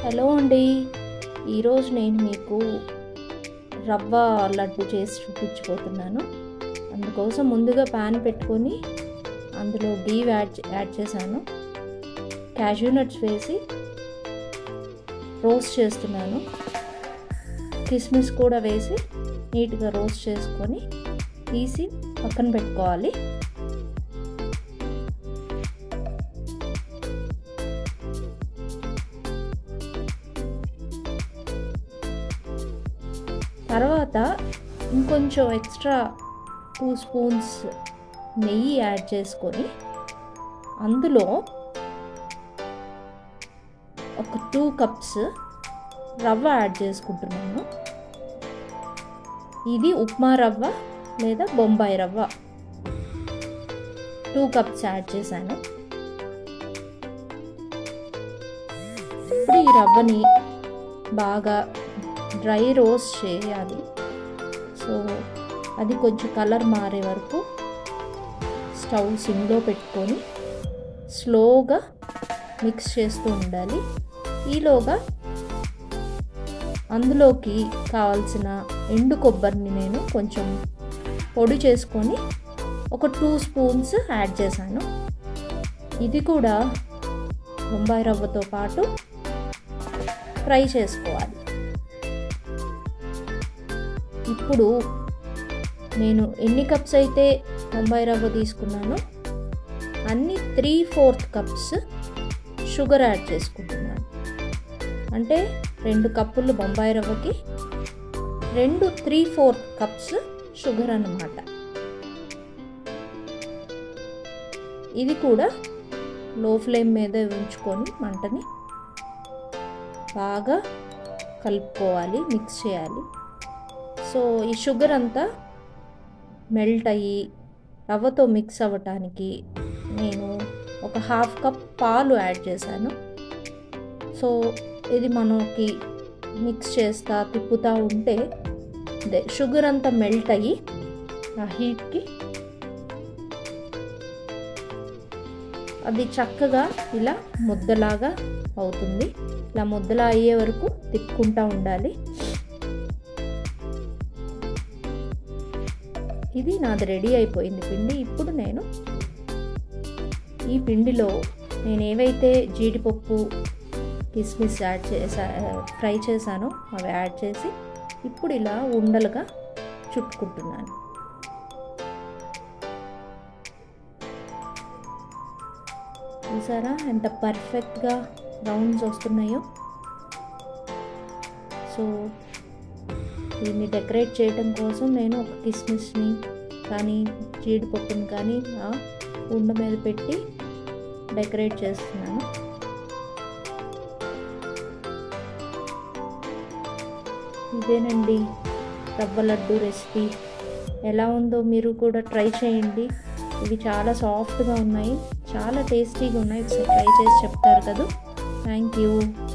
hello అండి ఈరోజు నేను మీకు రవ్వ లడ్డు చేసి చూపించిపోతున్నాను అందుకోసం ముందుగా ప్యాన్ పెట్టుకొని అందులో గీ యాడ్ యాడ్ చేశాను క్యాష్యూ నట్స్ వేసి రోస్ట్ చేస్తున్నాను కిస్మిస్ కూడా వేసి నీట్గా రోస్ట్ చేసుకొని తీసి పక్కన పెట్టుకోవాలి తర్వాత ఇంకొంచెం ఎక్స్ట్రా టూ స్పూన్స్ నెయ్యి యాడ్ చేసుకొని అందులో ఒక టూ కప్స్ రవ్వ యాడ్ చేసుకుంటున్నాను ఇది ఉప్మా రవ్వ లేదా బొంబాయి రవ్వ టూ కప్స్ యాడ్ చేశాను ఇప్పుడు ఈ రవ్వని బాగా డ్రై రోస్ట్ చేయాలి సో అది కొంచెం కలర్ మారే వరకు స్టవ్ సిమ్లో పెట్టుకొని స్లోగా మిక్స్ చేస్తూ ఉండాలి ఈలోగా అందులోకి కావాల్సిన ఎండు కొబ్బరిని నేను కొంచెం పొడి చేసుకొని ఒక టూ స్పూన్స్ యాడ్ చేశాను ఇది కూడా బొంబాయి రవ్వతో పాటు ఫ్రై చేసుకోవాలి ఇప్పుడు నేను ఎన్ని కప్స్ అయితే బొంబాయి రవ్వ తీసుకున్నానో అన్ని three fourth cups sugar add చేసుకుంటున్నాను అంటే రెండు కప్పులు బొంబాయి రవ్వకి రెండు త్రీ ఫోర్త్ కప్స్ షుగర్ అన్నమాట ఇది కూడా లో ఫ్లేమ్ మీద ఉంచుకొని మంటని బాగా కలుపుకోవాలి మిక్స్ చేయాలి సో ఈ షుగర్ అంతా మెల్ట్ అయ్యి రవ్వతో మిక్స్ అవ్వటానికి నేను ఒక హాఫ్ కప్ పాలు యాడ్ చేశాను సో ఇది మనకి మిక్స్ చేస్తా తిప్పుతూ ఉంటే అదే షుగర్ అంతా మెల్ట్ అయ్యి ఆ హీట్కి అది చక్కగా ఇలా ముద్దలాగా అవుతుంది ఇలా ముద్దలా అయ్యే వరకు తిప్పుకుంటూ ఉండాలి ఇది నాది రెడీ అయిపోయింది పిండి ఇప్పుడు నేను ఈ పిండిలో నేను ఏవైతే జీడిపప్పు కిస్మిస్ యాడ్ చేసా ఫ్రై చేశానో అవి యాడ్ చేసి ఇప్పుడు ఇలా ఉండలుగా చుట్టుకుంటున్నాను చూసారా ఎంత పర్ఫెక్ట్గా రౌండ్స్ వస్తున్నాయో సో దీన్ని డెకరేట్ చేయడం కోసం నేను ఒక కిస్మిస్ని కానీ జీడిపప్పుని కానీ ఆ ఉండ మీద పెట్టి డెకరేట్ చేస్తున్నాను ఇదేనండి రవ్వ లడ్డు రెసిపీ ఎలా ఉందో మీరు కూడా ట్రై చేయండి ఇవి చాలా సాఫ్ట్గా ఉన్నాయి చాలా టేస్టీగా ఉన్నాయి ఒకసారి ట్రై చేసి చెప్తారు కదా థ్యాంక్ యూ